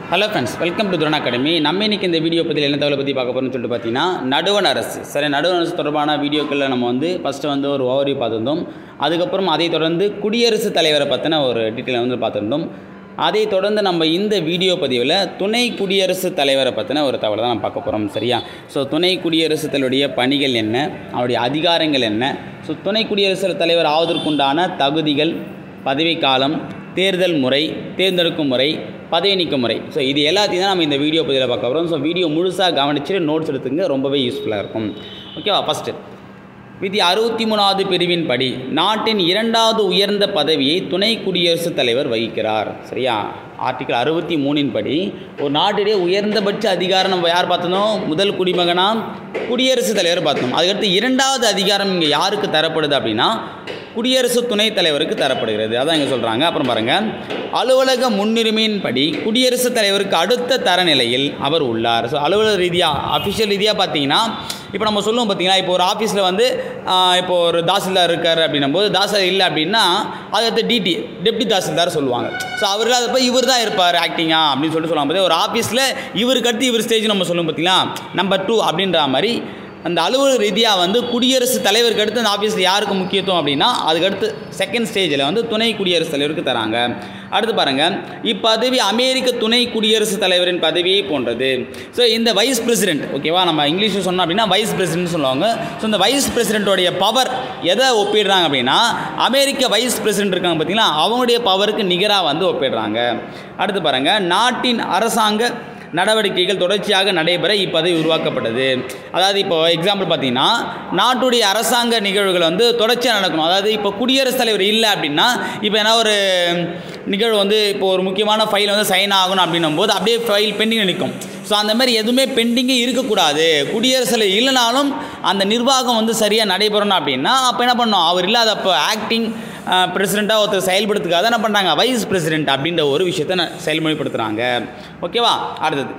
hello friends welcome to துரண் academy நம்ம இன்னைக்கு இந்த வீடியோ பற்றி என்ன தகவலை பற்றி பார்க்க போகிறோம்னு சொல்லிட்டு பார்த்தீங்கன்னா நடுவண் அரசு சரி நடுவண் அரசு தொடர்பான வீடியோக்களில் நம்ம வந்து ஃபஸ்ட்டு வந்து ஒரு ஓவர்வியூ பார்த்துருந்தோம் அதுக்கப்புறம் அதை தொடர்ந்து குடியரசுத் தலைவரை பற்றின ஒரு டீட்டெயில் வந்து பார்த்துருந்தோம் அதை தொடர்ந்து நம்ம இந்த வீடியோ பதிவில் துணை குடியரசுத் தலைவரை பற்றின ஒரு தகவலை தான் நம்ம பார்க்க போகிறோம் சரியா ஸோ துணை குடியரசுத் தலைவருடைய பணிகள் என்ன அவருடைய அதிகாரங்கள் என்ன ஸோ துணை குடியரசுத் தலைவர் ஆவதற்குண்டான தகுதிகள் பதவிக்காலம் தேர்தல் முறை தேர்ந்தெடுக்கும் முறை பதவி நீக்கும் முறை ஸோ இது எல்லாத்தையும் தான் நம்ம இந்த வீடியோ பதிவில் பார்க்க போகிறோம் ஸோ வீடியோ முழுசாக கவனிச்சுட்டு நோட்ஸ் எடுத்துங்க ரொம்பவே யூஸ்ஃபுல்லாக இருக்கும் ஓகேவா ஃபஸ்ட்டு விதி அறுபத்தி மூணாவது பிரிவின் படி நாட்டின் இரண்டாவது உயர்ந்த பதவியை துணை குடியரசுத் தலைவர் வகிக்கிறார் சரியா ஆர்டிகல் அறுபத்தி மூணின் படி ஒரு நாட்டிலே உயர்ந்தபட்ச அதிகாரம் நம்ம யார் பார்த்தோம் முதல் குடிமகனா குடியரசுத் தலைவர் பார்த்தோம் அதுக்கடுத்து இரண்டாவது அதிகாரம் இங்கே யாருக்கு தரப்படுது அப்படின்னா குடியரசு துணைத் தலைவருக்கு தரப்படுகிறது அதான் இங்கே சொல்கிறாங்க அப்புறம் பாருங்கள் அலுவலக முன்னுரிமையின்படி குடியரசுத் தலைவருக்கு அடுத்த தரநிலையில் அவர் உள்ளார் ஸோ அலுவலக ரீதியாக அஃபிஷியல் ரீதியாக பார்த்தீங்கன்னா இப்போ நம்ம சொல்லுவோம் பார்த்தீங்களா இப்போ ஒரு ஆஃபீஸில் வந்து ஆஹ், இப்போ ஒரு தாசில்தார் இருக்கார் அப்படின்னும் போது தாசில்தார் இல்லை அப்படின்னா அது அடுத்து டிடி டெப்டி தாசில்தார் சொல்லுவாங்க ஸோ அவர் இல்லாதப்ப இவர் தான் இருப்பார் ஆக்டிங்கா அப்படின்னு சொல்லிட்டு சொல்லுவாங்க பார்த்தா ஒரு ஆஃபீஸில் இவருக்கு அடுத்து இவர் ஸ்டேஜ் நம்ம சொல்லுவோம் பார்த்தீங்களா நம்பர் டூ அப்படின்ற மாதிரி அந்த அலுவலக ரீதியாக வந்து குடியரசுத் தலைவருக்கு அடுத்து அந்த ஆஃபீஸில் யாருக்கு முக்கியத்துவம் அப்படின்னா அதுக்கடுத்து செகண்ட் ஸ்டேஜில் வந்து துணை குடியரசுத் தலைவருக்கு தராங்க அடுத்து பாருங்கள் இப்பதவி அமெரிக்க துணை குடியரசுத் தலைவரின் பதவியை போன்றது ஸோ இந்த வைஸ் பிரசிடென்ட் ஓகேவா நம்ம இங்கிலீஷில் சொன்னோம் அப்படின்னா வைஸ் பிரசிடென்ட் சொல்லுவாங்க ஸோ இந்த வைஸ் பிரசிடென்ட்டோடைய பவர் எதை ஒப்பிடுறாங்க அப்படின்னா அமெரிக்க வைஸ் பிரசிடென்ட் இருக்காங்க பார்த்தீங்களா அவங்களுடைய பவருக்கு நிகராக வந்து ஒப்பிடுறாங்க அடுத்து பாருங்கள் நாட்டின் அரசாங்க நடவடிக்கைகள் தொடர்ச்சியாக நடைபெற இப்பதவி உருவாக்கப்பட்டது அதாவது இப்போ எக்ஸாம்பிள் பார்த்தீங்கன்னா நாட்டுடைய அரசாங்க நிகழ்வுகள் வந்து தொடர்ச்சியாக நடக்கணும் அதாவது இப்போ குடியரசுத் தலைவர் இல்லை அப்படின்னா இப்போ என்ன ஒரு நிகழ்வு வந்து இப்போ ஒரு முக்கியமான ஃபைல் வந்து சைன் ஆகணும் அப்படின்னும் போது அப்படியே ஃபைல் பெண்டிங்கில் நிற்கும் ஸோ அந்த மாதிரி எதுவுமே பெண்டிங்கே இருக்கக்கூடாது குடியரசில் இல்லைனாலும் அந்த நிர்வாகம் வந்து சரியாக நடைபெறணும் அப்படின்னா அப்போ என்ன பண்ணோம் அவர் இல்லாதப்போ ஆக்டிங் பிரசிடெண்ட்டாக ஒருத்தர் செயல்படுத்துக்காக என்ன பண்ணுறாங்க வைஸ் பிரசிடென்ட் அப்படின்ற ஒரு விஷயத்தை ந- செயல்முறைப்படுத்துகிறாங்க ஓகேவா அடுத்தது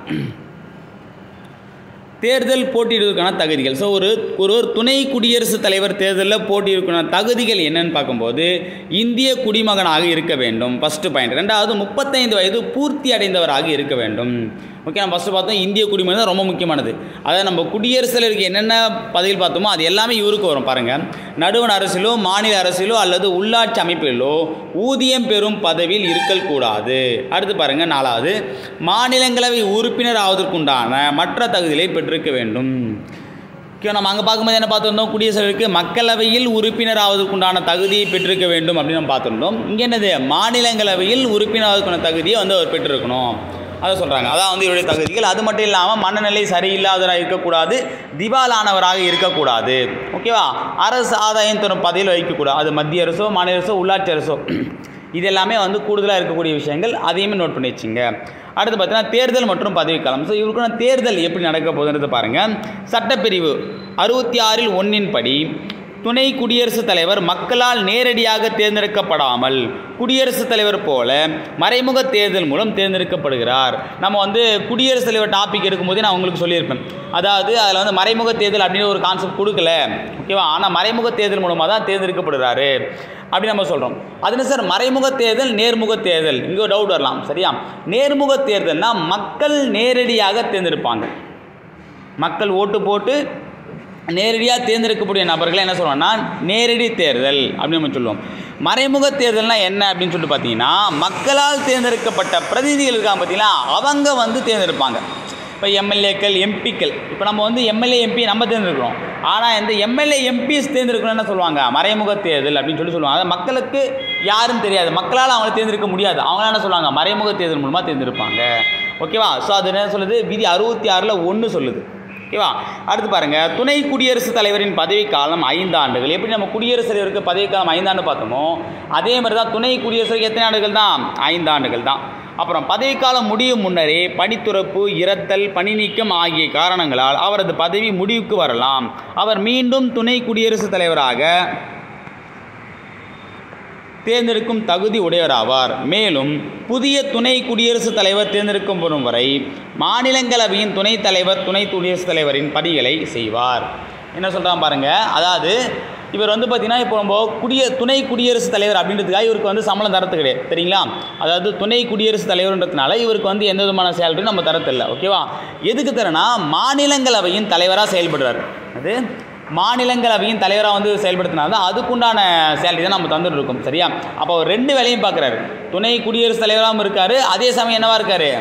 தேர்தல் போட்டியிடுவதற்கான தகுதிகள் ஸோ ஒரு ஒருவர் துணை குடியரசுத் தலைவர் தேர்தலில் போட்டியிடுவதற்கான தகுதிகள் என்னன்னு பார்க்கும்போது இந்திய குடிமகனாக இருக்க வேண்டும் ஃபஸ்ட்டு பாயிண்ட் ரெண்டாவது முப்பத்தைந்து வயது பூர்த்தி அடைந்தவராக இருக்க வேண்டும் ஓகே நம்ம ஃபஸ்ட்டு பார்த்தோம் இந்திய குடிமகன் தான் ரொம்ப முக்கியமானது அதாவது நம்ம குடியரசுத் தலைவருக்கு என்னென்ன பதவிகள் பார்த்தோமோ அது எல்லாமே இவருக்கு வரும் பாருங்கள் நடுவண் அரசிலோ மாநில அரசிலோ அல்லது உள்ளாட்சி அமைப்பிலோ ஊதியம் பெறும் பதவியில் இருக்கல் கூடாது அடுத்து பாருங்கள் நாலாவது மாநிலங்களவை உறுப்பினர் ஆவதற்குண்டான மற்ற தகுதிகளை பெற்றிருக்க வேண்டும் ஓகே நம்ம அங்கே பார்க்கும்போது என்ன பார்த்துருந்தோம் குடியரசுத் தலைவருக்கு மக்களவையில் உறுப்பினர் ஆவதற்குண்டான தகுதியை பெற்றிருக்க வேண்டும் அப்படின்னு நம்ம பார்த்துருந்தோம் இங்கே என்னது மாநிலங்களவையில் உறுப்பினர் ஆவதற்கான தகுதியை வந்து அவர் பெற்றிருக்கணும் அதை சொல்கிறாங்க அதான் வந்து இவருடைய தகுதிகள் அது மட்டும் இல்லாமல் மனநிலை சரியில்லாதவராக இருக்கக்கூடாது திவாலானவராக இருக்கக்கூடாது ஓகேவா அரசு ஆதாயம் தரும் பதவியில் வைக்கக்கூடாது அது மத்திய அரசோ மாநில அரசோ உள்ளாட்சி அரசோ இது எல்லாமே வந்து கூடுதலாக இருக்கக்கூடிய விஷயங்கள் அதையுமே நோட் பண்ணி வச்சுங்க அடுத்து பார்த்தீங்கன்னா தேர்தல் மற்றும் பதவிக்காலம் ஸோ இவருக்கான தேர்தல் எப்படி நடக்க போகுதுன்றது பாருங்கள் சட்டப்பிரிவு அறுபத்தி ஆறில் ஒன்றின் படி துணை குடியரசுத் தலைவர் மக்களால் நேரடியாக தேர்ந்தெடுக்கப்படாமல் குடியரசுத் தலைவர் போல மறைமுக தேர்தல் மூலம் தேர்ந்தெடுக்கப்படுகிறார் நம்ம வந்து குடியரசுத் தலைவர் டாபிக் எடுக்கும்போதே நான் உங்களுக்கு சொல்லியிருப்பேன் அதாவது அதில் வந்து மறைமுக தேர்தல் அப்படின்னு ஒரு கான்செப்ட் கொடுக்கல ஓகேவா ஆனால் மறைமுக தேர்தல் மூலமாக தான் தேர்ந்தெடுக்கப்படுறாரு அப்படி நம்ம சொல்கிறோம் அது சார் மறைமுக தேர்தல் நேர்முக தேர்தல் இங்கே ஒரு டவுட் வரலாம் சரியா நேர்முக தேர்தல்னா மக்கள் நேரடியாக தேர்ந்தெடுப்பாங்க மக்கள் ஓட்டு போட்டு நேரடியாக தேர்ந்தெடுக்கக்கூடிய நபர்களை என்ன சொல்லுவோம்னா நேரடி தேர்தல் அப்படின்னு நம்ம சொல்லுவோம் மறைமுக தேர்தல்னா என்ன அப்படின்னு சொல்லிட்டு பார்த்தீங்கன்னா மக்களால் தேர்ந்தெடுக்கப்பட்ட பிரதிநிதிகள் இருக்காங்க பார்த்தீங்களா அவங்க வந்து தேர்ந்தெடுப்பாங்க இப்போ எம்எல்ஏக்கள் எம்பிக்கள் இப்போ நம்ம வந்து எம்எல்ஏ எம்பி நம்ம தேர்ந்தெடுக்கிறோம் ஆனால் இந்த எம்எல்ஏ எம்பிஸ் தேர்ந்தெடுக்கணும்னு என்ன சொல்லுவாங்க மறைமுக தேர்தல் அப்படின்னு சொல்லி சொல்லுவாங்க அதாவது மக்களுக்கு யாரும் தெரியாது மக்களால் அவங்கள தேர்ந்தெடுக்க முடியாது அவங்க என்ன சொல்லுவாங்க மறைமுக தேர்தல் மூலமாக தேர்ந்தெடுப்பாங்க ஓகேவா ஸோ அது என்ன சொல்லுது விதி அறுபத்தி ஆறில் ஒன்று சொல்லுது ஓகேவா அடுத்து பாருங்கள் துணை குடியரசுத் தலைவரின் பதவிக்காலம் ஐந்து ஆண்டுகள் எப்படி நம்ம குடியரசுத் தலைவருக்கு பதவிக்காலம் ஐந்தாண்டு பார்த்தோமோ அதே மாதிரி தான் துணை குடியரசுக்கு எத்தனை ஆண்டுகள் தான் ஐந்து ஆண்டுகள் தான் அப்புறம் பதவிக்காலம் முடியும் முன்னரே பணித்துறப்பு இறத்தல் பணி நீக்கம் ஆகிய காரணங்களால் அவரது பதவி முடிவுக்கு வரலாம் அவர் மீண்டும் துணை குடியரசுத் தலைவராக தேர்ந்தெடுக்கும் தகுதி உடையவராவார் மேலும் புதிய துணை குடியரசுத் தலைவர் தேர்ந்தெடுக்கப்படும் வரை மாநிலங்களவையின் துணைத் தலைவர் துணை குடியரசுத் தலைவரின் பணிகளை செய்வார் என்ன சொல்கிறான் பாருங்க அதாவது இவர் வந்து பார்த்தீங்கன்னா இப்போ நம்ம குடிய துணை குடியரசுத் தலைவர் அப்படின்றதுக்காக இவருக்கு வந்து சம்பளம் தரது கிடையாது சரிங்களா அதாவது துணை குடியரசுத் தலைவர்ன்றதுனால இவருக்கு வந்து எந்த விதமான சேலரி நம்ம தரத்தில்லை ஓகேவா எதுக்கு தரேன்னா மாநிலங்களவையின் தலைவராக செயல்படுறாரு அது மாநிலங்களவையின் தலைவராக வந்து செயல்படுத்தினால தான் அதுக்குண்டான சேலரி தான் நம்ம தந்துட்டு இருக்கோம் சரியா அப்போ அவர் ரெண்டு வேலையும் பார்க்குறாரு துணை குடியரசுத் தலைவராகவும் இருக்காரு அதே சமயம் என்னவா இருக்காரு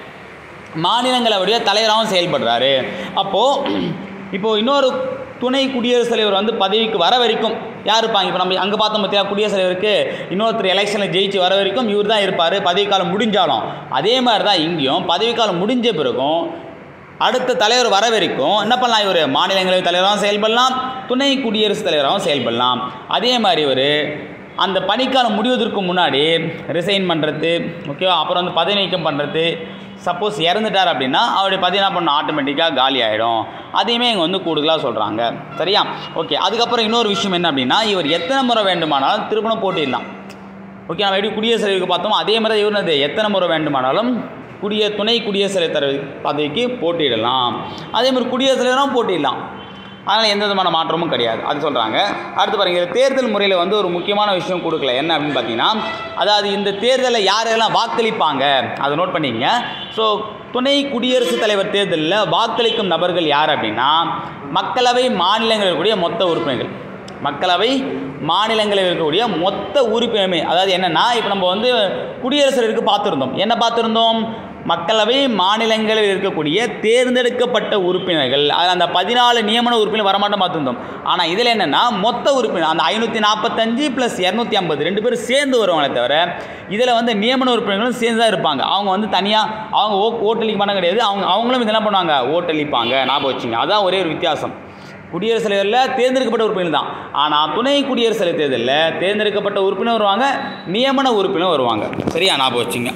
மாநிலங்களவையுடைய தலைவராகவும் செயல்படுறாரு அப்போது இப்போது இன்னொரு துணை குடியரசுத் தலைவர் வந்து பதவிக்கு வர வரைக்கும் யார் இருப்பாங்க இப்போ நம்ம அங்கே பார்த்தோம் பார்த்தியா குடியரசுத் தலைவருக்கு இன்னொருத்தர் எலெக்ஷனில் ஜெயிச்சு வர வரைக்கும் இவர் தான் இருப்பார் பதவிக்காலம் முடிஞ்சாலும் அதே மாதிரி தான் இங்கேயும் பதவிக்காலம் முடிஞ்ச பிறகும் அடுத்த தலைவர் வர வரைக்கும் என்ன பண்ணலாம் இவர் மாநிலங்களவை தலைவராகவும் செயல்படலாம் துணை குடியரசுத் தலைவராகவும் செயல்படலாம் அதே மாதிரி இவர் அந்த பணிக்காலம் முடிவதற்கு முன்னாடி ரிசைன் பண்ணுறது ஓகேவா அப்புறம் வந்து பதவி நீக்கம் பண்ணுறது சப்போஸ் இறந்துட்டார் அப்படின்னா அவருடைய பதவி என்ன பண்ணணும் ஆட்டோமேட்டிக்காக காலி ஆகிடும் அதையுமே இங்கே வந்து கூடுதலாக சொல்கிறாங்க சரியா ஓகே அதுக்கப்புறம் இன்னொரு விஷயம் என்ன அப்படின்னா இவர் எத்தனை முறை வேண்டுமானாலும் திருமணம் போட்டிடலாம் ஓகே நம்ம எப்படி குடியரசுத் தலைவருக்கு பார்த்தோமோ அதே மாதிரி தான் இவர் என்னது எத்தனை முறை வேண்டுமானாலும் குடிய துணை குடியரசுத் தலைவர் பதவிக்கு போட்டியிடலாம் அதே மாதிரி குடியரசுத் தலைவரும் போட்டியிடலாம் அதனால் எந்த விதமான மாற்றமும் கிடையாது அது சொல்கிறாங்க அடுத்து பாருங்க இந்த தேர்தல் முறையில் வந்து ஒரு முக்கியமான விஷயம் கொடுக்கல என்ன அப்படின்னு பார்த்தீங்கன்னா அதாவது இந்த தேர்தலில் யாரெல்லாம் வாக்களிப்பாங்க அதை நோட் பண்ணிக்கங்க ஸோ துணை குடியரசுத் தலைவர் தேர்தலில் வாக்களிக்கும் நபர்கள் யார் அப்படின்னா மக்களவை மாநிலங்களில் கூடிய மொத்த உறுப்பினர்கள் மக்களவை மாநிலங்களில் இருக்கக்கூடிய மொத்த உறுப்பினருமே அதாவது என்னென்னா இப்போ நம்ம வந்து குடியரசுக்கு பார்த்துருந்தோம் என்ன பார்த்துருந்தோம் மக்களவை மாநிலங்களில் இருக்கக்கூடிய தேர்ந்தெடுக்கப்பட்ட உறுப்பினர்கள் அதில் அந்த பதினாலு நியமன உறுப்பினர் வரமாட்டோம் பார்த்துருந்தோம் ஆனால் இதில் என்னென்னா மொத்த உறுப்பினர் அந்த ஐநூற்றி நாற்பத்தஞ்சு ப்ளஸ் இரநூத்தி ஐம்பது ரெண்டு பேரும் சேர்ந்து வருவாங்களே தவிர இதில் வந்து நியமன உறுப்பினர்களும் சேர்ந்து தான் இருப்பாங்க அவங்க வந்து தனியாக அவங்க ஓ ஓட்டளிக்க மாட்டாங்க கிடையாது அவங்க அவங்களும் இதெல்லாம் பண்ணுவாங்க ஓட்டளிப்பாங்க ஞாபகம் வச்சுங்க அதான் ஒரே ஒரு வித்தியாசம் குடியரசுத் தலைவரில் தேர்ந்தெடுக்கப்பட்ட உறுப்பினர் தான் ஆனால் துணை குடியரசுத் தலைவர் தேர்தலில் தேர்ந்தெடுக்கப்பட்ட உறுப்பினர் வருவாங்க நியமன உறுப்பினர் வருவாங்க சரியா ஞாபகம் வச்சுங்க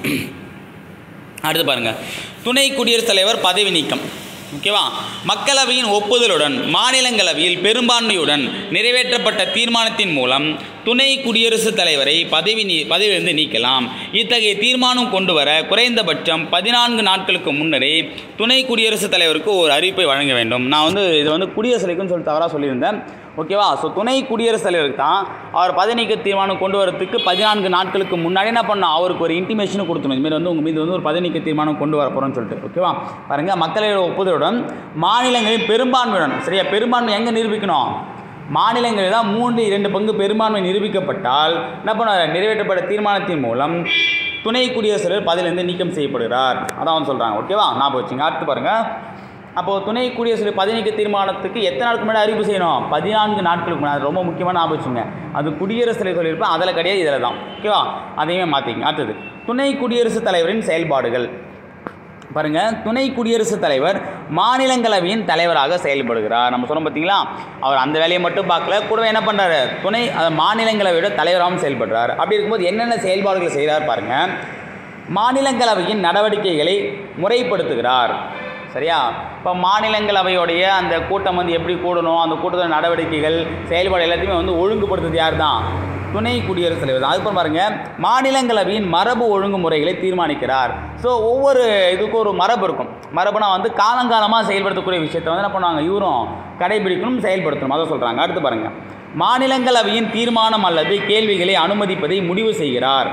அடுத்து பாருங்கள் துணை குடியரசுத் தலைவர் பதவி நீக்கம் ஓகேவா மக்களவையின் ஒப்புதலுடன் மாநிலங்களவையில் பெரும்பான்மையுடன் நிறைவேற்றப்பட்ட தீர்மானத்தின் மூலம் துணை குடியரசுத் தலைவரை பதவி நீ பதவியிலிருந்து நீக்கலாம் இத்தகைய தீர்மானம் கொண்டு வர குறைந்தபட்சம் பதினான்கு நாட்களுக்கு முன்னரே துணை குடியரசுத் தலைவருக்கு ஒரு அறிவிப்பை வழங்க வேண்டும் நான் வந்து இது வந்து குடியரசுத் தலைவருக்குன்னு சொல்லி தவறாக சொல்லியிருந்தேன் ஓகேவா ஸோ துணை குடியரசுத் தலைவருக்கு தான் அவர் பதவி நீக்க தீர்மானம் கொண்டு வரதுக்கு பதினான்கு நாட்களுக்கு முன்னாடி என்ன பண்ணணும் அவருக்கு ஒரு இன்டிமேஷன் கொடுக்கணும் இதுமாரி வந்து உங்கள் மீது வந்து ஒரு பதவி நீக்க தீர்மானம் கொண்டு வர போகிறோம்னு சொல்லிட்டு ஓகேவா பாருங்கள் மக்களவை ஒப்புதலுடன் மாநிலங்களின் பெரும்பான்மையுடன் சரியா பெரும்பான்மை எங்கே நிரூபிக்கணும் மாநிலங்களில் தான் மூன்று இரண்டு பங்கு பெரும்பான்மை நிரூபிக்கப்பட்டால் என்ன பண்ணுவார் நிறைவேற்றப்பட்ட தீர்மானத்தின் மூலம் துணை குடியரசுத் தலைவர் பதவியிலிருந்து நீக்கம் செய்யப்படுகிறார் அதான் வந்து சொல்கிறாங்க ஓகேவா ஞாபகம் வச்சுங்க அடுத்து பாருங்கள் அப்போது துணை குடியரசுத் தலைவர் பதவி நீக்க தீர்மானத்துக்கு எத்தனை நாளுக்கு முன்னாடி அறிவிப்பு செய்யணும் பதினான்கு நாட்களுக்கு முன்னாடி அது ரொம்ப முக்கியமான ஞாபகம் வச்சுங்க அது குடியரசுத் தலைவர் சொல்லியிருப்பேன் அதில் கிடையாது இதில் தான் ஓகேவா அதையுமே மாற்றிங்க அடுத்தது துணை குடியரசுத் தலைவரின் செயல்பாடுகள் பாருங்க துணை குடியரசுத் தலைவர் மாநிலங்களவையின் தலைவராக செயல்படுகிறார் நம்ம சொன்னோம் பார்த்தீங்களா அவர் அந்த வேலையை மட்டும் பார்க்கல கூடவே என்ன பண்ணுறாரு துணை அது மாநிலங்களவையோட தலைவராகவும் செயல்படுறார் அப்படி இருக்கும்போது என்னென்ன செயல்பாடுகள் செய்கிறார் பாருங்க மாநிலங்களவையின் நடவடிக்கைகளை முறைப்படுத்துகிறார் சரியா இப்போ மாநிலங்களவையோடைய அந்த கூட்டம் வந்து எப்படி கூடணும் அந்த கூட்டத்தோட நடவடிக்கைகள் செயல்பாடு எல்லாத்தையுமே வந்து ஒழுங்குபடுத்துறது யார் தான் துணை குடியரசுத் தலைவர் தான் அதுக்கப்புறம் பாருங்க மாநிலங்களவையின் மரபு ஒழுங்குமுறைகளை தீர்மானிக்கிறார் ஸோ ஒவ்வொரு இதுக்கும் ஒரு மரபு இருக்கும் மரபுனா வந்து காலங்காலமாக செயல்படுத்தக்கூடிய விஷயத்தை வந்து என்ன பண்ணுவாங்க இவரும் கடைபிடிக்கணும் செயல்படுத்தணும் அதை சொல்கிறாங்க அடுத்து பாருங்க மாநிலங்களவையின் தீர்மானம் அல்லது கேள்விகளை அனுமதிப்பதை முடிவு செய்கிறார்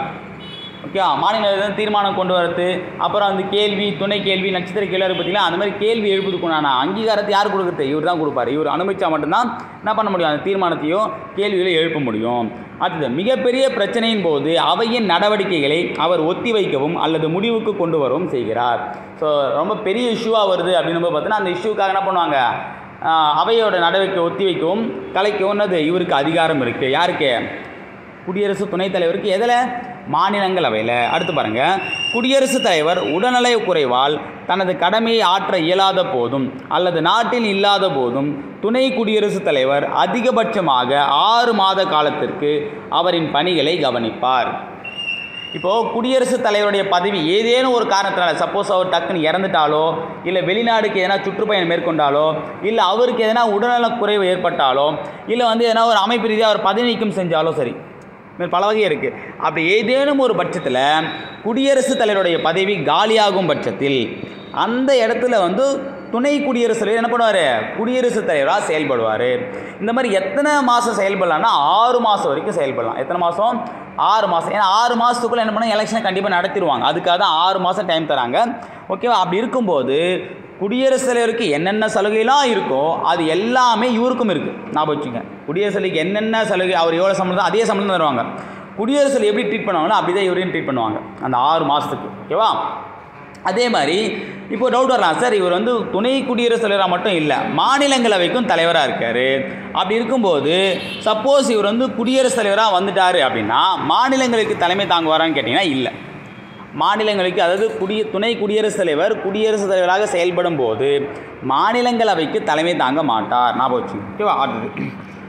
ஓகே மாநில தீர்மானம் கொண்டு வரது அப்புறம் அந்த கேள்வி துணை கேள்வி நட்சத்திர கேள்வி இருக்கு பார்த்தீங்களா அந்த மாதிரி கேள்வி எழுப்புறதுக்குண்டான அங்கீகாரத்தை யார் கொடுக்குறது இவர் தான் கொடுப்பாரு இவர் அனுமதிச்சா மட்டும்தான் என்ன பண்ண முடியும் அந்த தீர்மானத்தையோ கேள்விகளையும் எழுப்ப முடியும் அடுத்தது மிகப்பெரிய பிரச்சனையின் போது அவையின் நடவடிக்கைகளை அவர் ஒத்திவைக்கவும் அல்லது முடிவுக்கு கொண்டு வரவும் செய்கிறார் ஸோ ரொம்ப பெரிய இஷ்யூவாக வருது அப்படின்னு பார்த்தீங்கன்னா அந்த இஷ்யூக்காக என்ன பண்ணுவாங்க ஆஹ், அவையோட நடவடிக்கை ஒத்திவைக்கவும் கலைக்கவும் என்னது இவருக்கு அதிகாரம் இருக்குது யாருக்கு குடியரசு துணைத் தலைவருக்கு எதில் மாநிலங்களவையில் அடுத்து பாருங்க குடியரசுத் தலைவர் உடல்நலை குறைவால் தனது கடமையை ஆற்ற இயலாத போதும் அல்லது நாட்டில் இல்லாத போதும் துணை குடியரசுத் தலைவர் அதிகபட்சமாக ஆறு மாத காலத்திற்கு அவரின் பணிகளை கவனிப்பார் இப்போது குடியரசுத் தலைவருடைய பதவி ஏதேனும் ஒரு காரணத்தினால சப்போஸ் அவர் டக்குன்னு இறந்துட்டாலோ இல்லை வெளிநாடுக்கு எதனா சுற்றுப்பயணம் மேற்கொண்டாலோ இல்லை அவருக்கு எதனா உடல்நலக் குறைவு ஏற்பட்டாலோ இல்லை வந்து எதனா ஒரு அமைப்பு ரீதியாக அவர் பதவி நீக்கம் செஞ்சாலோ சரி இது மாதிரி பல வகை இருக்குது அப்படி ஏதேனும் ஒரு பட்சத்தில் குடியரசுத் தலைவருடைய பதவி காலியாகும் பட்சத்தில் அந்த இடத்துல வந்து துணை குடியரசுத் தலைவர் என்ன பண்ணுவார் குடியரசுத் தலைவராக செயல்படுவார் இந்த மாதிரி எத்தனை மாதம் செயல்படலாம்னா ஆறு மாதம் வரைக்கும் செயல்படலாம் எத்தனை மாதம் ஆறு மாதம் ஏன்னா ஆறு மாதத்துக்குள்ளே என்ன பண்ண எலெக்ஷனை கண்டிப்பாக நடத்திடுவாங்க அதுக்காக தான் ஆறு மாதம் டைம் தராங்க ஓகேவா அப்படி இருக்கும்போது குடியரசுத் தலைவருக்கு என்னென்ன சலுகைலாம் இருக்கோ அது எல்லாமே இவருக்கும் இருக்குது ஞாபகம் வச்சுங்க குடியரசுத் தலைவருக்கு என்னென்ன சலுகை அவர் எவ்வளோ சம்பளம் அதே சம்பளம் தான் தருவாங்க குடியரசுத் தலைவர் எப்படி ட்ரீட் பண்ணுவாங்களோ அப்படி தான் இவரையும் ட்ரீட் பண்ணுவாங்க அந்த ஆறு மாதத்துக்கு ஓகேவா அதே மாதிரி இப்போ டவுட் வரலாம் சார் இவர் வந்து துணை குடியரசுத் தலைவராக மட்டும் இல்லை மாநிலங்களவைக்கும் தலைவராக இருக்கார் அப்படி இருக்கும்போது சப்போஸ் இவர் வந்து குடியரசுத் தலைவராக வந்துட்டார் அப்படின்னா மாநிலங்களுக்கு தலைமை தாங்குவாரான்னு கேட்டிங்கன்னா இல்லை மாநிலங்களுக்கு அதாவது குடிய துணை குடியரசுத் தலைவர் குடியரசுத் தலைவராக செயல்படும் போது மாநிலங்களவைக்கு தலைமை தாங்க மாட்டார் ஞாபகம் வச்சு ஓகேவா அடுத்தது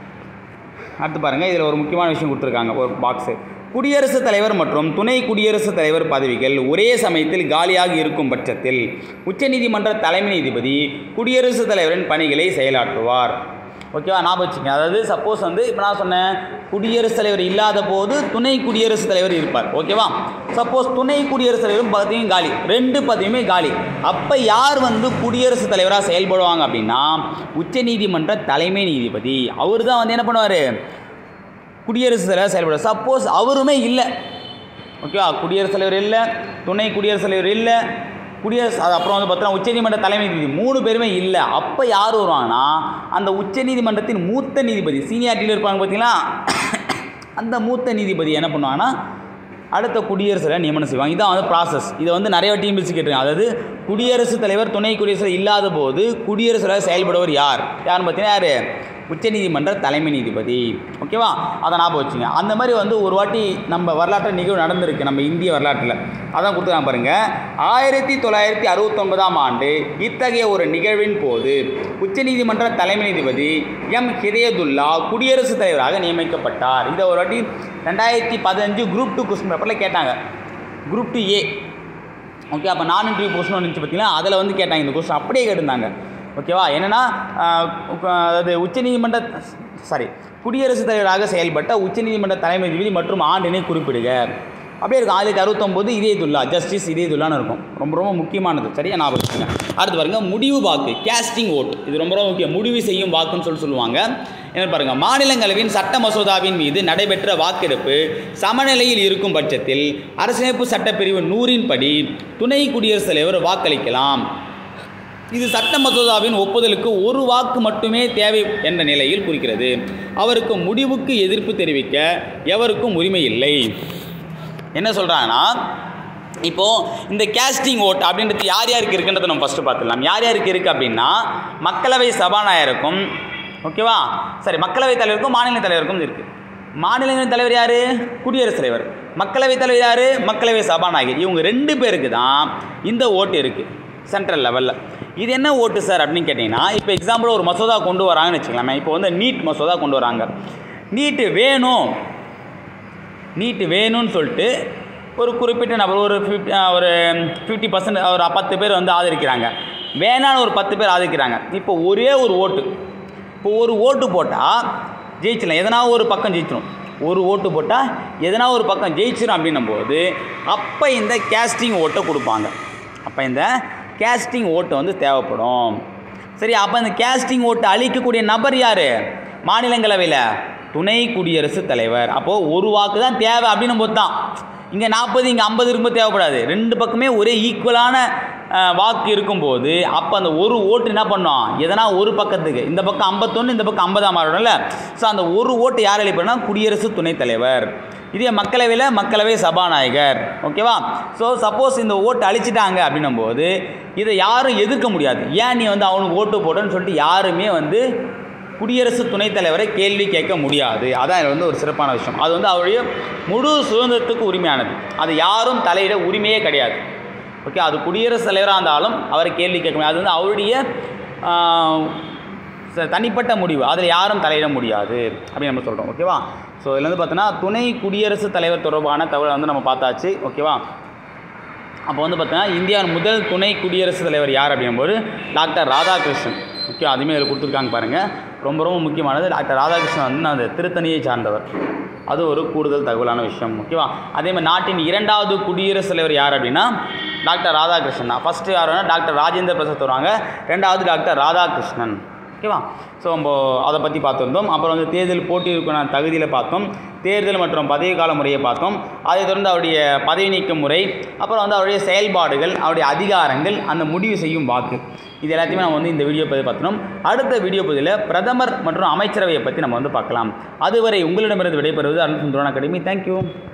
அடுத்து பாருங்கள் இதில் ஒரு முக்கியமான விஷயம் கொடுத்துருக்காங்க ஒரு பாக்ஸு குடியரசுத் தலைவர் மற்றும் துணை குடியரசுத் தலைவர் பதவிகள் ஒரே சமயத்தில் காலியாக இருக்கும் பட்சத்தில் உச்சநீதிமன்ற தலைமை நீதிபதி குடியரசுத் தலைவரின் பணிகளை செயலாற்றுவார் ஓகேவா ஞாபகம் வச்சுங்க அதாவது சப்போஸ் வந்து இப்போ நான் சொன்னேன் குடியரசுத் தலைவர் இல்லாத போது துணை குடியரசுத் தலைவர் இருப்பார் ஓகேவா சப்போஸ் துணை குடியரசுத் தலைவரும் பதவியும் காலி ரெண்டு பதவியுமே காலி அப்போ யார் வந்து குடியரசுத் தலைவராக செயல்படுவாங்க அப்படின்னா உச்சநீதிமன்ற தலைமை நீதிபதி அவர் தான் வந்து என்ன பண்ணுவார் குடியரசுத் தலைவர் செயல்படுவார் சப்போஸ் அவருமே இல்லை ஓகேவா குடியரசுத் தலைவர் இல்லை துணை குடியரசுத் தலைவர் இல்லை குடியரசு அது அப்புறம் வந்து பார்த்தோன்னா உச்சநீதிமன்ற தலைமை நீதிபதி மூணு பேருமே இல்லை அப்போ யார் வருவாங்கன்னா அந்த உச்சநீதிமன்றத்தின் மூத்த நீதிபதி சீனியாரிட்டியில் இருப்பாங்க பார்த்தீங்களா அந்த மூத்த நீதிபதி என்ன பண்ணுவாங்கன்னா அடுத்த குடியரசுத் தலைவர் நியமனம் செய்வாங்க இதான் வந்து ப்ராசஸ் இதை வந்து நிறைய டீம் பிரிச்சு கேட்டிருக்காங்க அதாவது குடியரசுத் தலைவர் துணை குடியரசுத் தலைவர் இல்லாத போது குடியரசுத் தலைவர் செயல்படுவர் யார் யாருன்னு பார்த்தீங்கன்னா யார் உச்சநீதிமன்ற தலைமை நீதிபதி ஓகேவா அதை ஞாபகம் வச்சுங்க அந்த மாதிரி வந்து ஒரு வாட்டி நம்ம வரலாற்று நிகழ்வு நடந்திருக்கு நம்ம இந்திய வரலாற்றில் அதான் கொடுத்துருக்காங்க பாருங்கள் ஆயிரத்தி தொள்ளாயிரத்தி அறுபத்தொன்பதாம் ஆண்டு இத்தகைய ஒரு நிகழ்வின் போது உச்சநீதிமன்ற தலைமை நீதிபதி எம் ஹிதயதுல்லா குடியரசுத் தலைவராக நியமிக்கப்பட்டார் இதை ஒரு வாட்டி ரெண்டாயிரத்தி பதினஞ்சு குரூப் டூ கொஸ்டின் பேப்பரில் கேட்டாங்க குரூப் டூ ஏ ஓகே அப்போ நான் இன்டர்வியூ கொஸ்டின் வந்துச்சு பார்த்தீங்கன்னா அதில் வந்து கேட்டாங்க இந்த கொஸ்டின் அப்படியே கேட்டிருந்தாங்க ஓகேவா என்னென்னா அதாவது உச்சநீதிமன்ற சாரி குடியரசுத் தலைவராக செயல்பட்ட உச்சநீதிமன்ற தலைமை நீதிபதி மற்றும் ஆண்டினை குறிப்பிடுக அப்படியே இருக்கும் ஆயிரத்தி அறுபத்தொம்போது இதயதுல்லா ஜஸ்டிஸ் இதயதுல்லான்னு இருக்கும் ரொம்ப ரொம்ப முக்கியமானது சரியா ஞாபகம் வச்சுங்க அடுத்து பாருங்க முடிவு வாக்கு கேஸ்டிங் ஓட் இது ரொம்ப ரொம்ப முக்கியம் முடிவு செய்யும் வாக்குன்னு சொல்லி சொல்லுவாங்க என்ன பாருங்க மாநிலங்களவையின் சட்ட மசோதாவின் மீது நடைபெற்ற வாக்கெடுப்பு சமநிலையில் இருக்கும் பட்சத்தில் அரசியலமைப்பு சட்டப்பிரிவு நூறின் படி துணை குடியரசுத் தலைவர் வாக்களிக்கலாம் இது சட்ட மசோதாவின் ஒப்புதலுக்கு ஒரு வாக்கு மட்டுமே தேவை என்ற நிலையில் குறிக்கிறது அவருக்கு முடிவுக்கு எதிர்ப்பு தெரிவிக்க எவருக்கும் உரிமை இல்லை என்ன சொல்கிறாங்கன்னா இப்போது இந்த கேஸ்டிங் ஓட் அப்படின்றது யார் யாருக்கு இருக்குன்றதை நம்ம ஃபஸ்ட்டு பார்த்துடலாம் யார் யாருக்கு இருக்குது அப்படின்னா மக்களவை சபாநாயகருக்கும் ஓகேவா சரி மக்களவைத் தலைவருக்கும் மாநில தலைவருக்கும் இருக்குது மாநிலங்களவை தலைவர் யார் குடியரசுத் தலைவர் மக்களவைத் தலைவர் யார் மக்களவை சபாநாயகர் இவங்க ரெண்டு பேருக்கு தான் இந்த ஓட்டு இருக்குது சென்ட்ரல் லெவலில் இது என்ன ஓட்டு சார் அப்படின்னு கேட்டிங்கன்னா இப்போ எக்ஸாம்பிள் ஒரு மசோதா கொண்டு வராங்கன்னு வச்சுக்கலாமே இப்போ வந்து நீட் மசோதா கொண்டு வராங்க நீட்டு வேணும் நீட்டு வேணும்னு சொல்லிட்டு ஒரு குறிப்பிட்ட நபர் ஒரு ஃபிஃப்டி ஒரு ஃபிஃப்டி பர்சன்ட் ஒரு பத்து பேர் வந்து ஆதரிக்கிறாங்க வேணான்னு ஒரு பத்து பேர் ஆதரிக்கிறாங்க இப்போ ஒரே ஒரு ஓட்டு இப்போ ஒரு ஓட்டு போட்டால் ஜெயிச்சிடலாம் எதனா ஒரு பக்கம் ஜெயிச்சிடும் ஒரு ஓட்டு போட்டால் எதனா ஒரு பக்கம் ஜெயிச்சிடும் அப்படின்னும் போது அப்போ இந்த கேஸ்டிங் ஓட்டை கொடுப்பாங்க அப்போ இந்த கேஸ்டிங் ஓட்டு வந்து தேவைப்படும் சரி அப்போ இந்த கேஸ்டிங் ஓட்டு அளிக்கக்கூடிய நபர் யார் மாநிலங்களவையில் துணை குடியரசுத் தலைவர் அப்போது ஒரு வாக்கு தான் தேவை அப்படின்னும் போது தான் இங்கே நாற்பது இங்கே ஐம்பது இருக்கும்போது தேவைப்படாது ரெண்டு பக்கமே ஒரே ஈக்குவலான அஹ், வாக்கு இருக்கும்போது அப்போ அந்த ஒரு ஓட்டு என்ன பண்ணோம் எதனா ஒரு பக்கத்துக்கு இந்த பக்கம் ஐம்பத்தொன்று இந்த பக்கம் ஐம்பதாக மாறணும்ல ஸோ அந்த ஒரு ஓட்டு யார் அளிப்பா குடியரசு துணைத் தலைவர் இதே மக்களவையில் மக்களவை சபாநாயகர் ஓகேவா ஸோ சப்போஸ் இந்த ஓட்டு அழிச்சிட்டாங்க அப்படின்னும் போது இதை யாரும் எதிர்க்க முடியாது ஏன் நீ வந்து அவனுக்கு ஓட்டு போட்டேன்னு சொல்லிட்டு யாருமே வந்து குடியரசு துணைத் தலைவரை கேள்வி கேட்க முடியாது அதான் இது வந்து ஒரு சிறப்பான விஷயம் அது வந்து அவருடைய முழு சுதந்திரத்துக்கு உரிமையானது அது யாரும் தலையிட உரிமையே கிடையாது ஓகே அது குடியரசுத் தலைவராக இருந்தாலும் அவரை கேள்வி கேட்க முடியாது அது வந்து அவருடைய ஆஹ், ச- தனிப்பட்ட முடிவு அதில் யாரும் தலையிட முடியாது அப்படின்னு நம்ம சொல்கிறோம் ஓகேவா ஸோ இதில் வந்து பார்த்தோன்னா துணை குடியரசுத் தலைவர் தொடர்பான தகவலை வந்து நம்ம பார்த்தாச்சு ஓகேவா அப்போ வந்து பார்த்தீங்கன்னா இந்தியாவின் முதல் துணை குடியரசுத் தலைவர் யார் அப்படிங்கும்போது டாக்டர் ராதாகிருஷ்ணன் ஓகே அதுவுமே இதில் கொடுத்துருக்காங்க பாருங்கள் ரொம்ப ரொம்ப முக்கியமானது டாக்டர் ராதாகிருஷ்ணன் வந்து அந்த திருத்தணியை சார்ந்தவர் அது ஒரு கூடுதல் தகவலான விஷயம் ஓகேவா அதே மாதிரி நாட்டின் இரண்டாவது குடியரசுத் தலைவர் யார் அப்படின்னா டாக்டர் ராதாகிருஷ்ணன் தான் ஃபஸ்ட்டு யார் வேணால் டாக்டர் ராஜேந்திர பிரசாத் வருவாங்க ரெண்டாவது டாக்டர் ராதாகிருஷ்ணன் ஓகேவா ஸோ நம்ம அதை பற்றி பார்த்துருந்தோம் அப்புறம் வந்து தேர்தல் போட்டியிருக்கான தகுதியில் பார்த்தோம் தேர்தல் மற்றும் பதவி கால முறையை பார்த்தோம் அதைத் தொடர்ந்து அவருடைய பதவி நீக்க முறை அப்புறம் வந்து அவருடைய செயல்பாடுகள் அவருடைய அதிகாரங்கள் அந்த முடிவு செய்யும் வாக்கு இது எல்லாத்தையுமே நம்ம வந்து இந்த வீடியோ பற்றி பார்த்தோம் அடுத்த வீடியோ பதிவில் பிரதமர் மற்றும் அமைச்சரவையை பற்றி நம்ம வந்து பார்க்கலாம் அதுவரை உங்களிடமிருந்து விடைபெறுவது அருண் சுந்தரன் அகாடமி தேங்க்யூ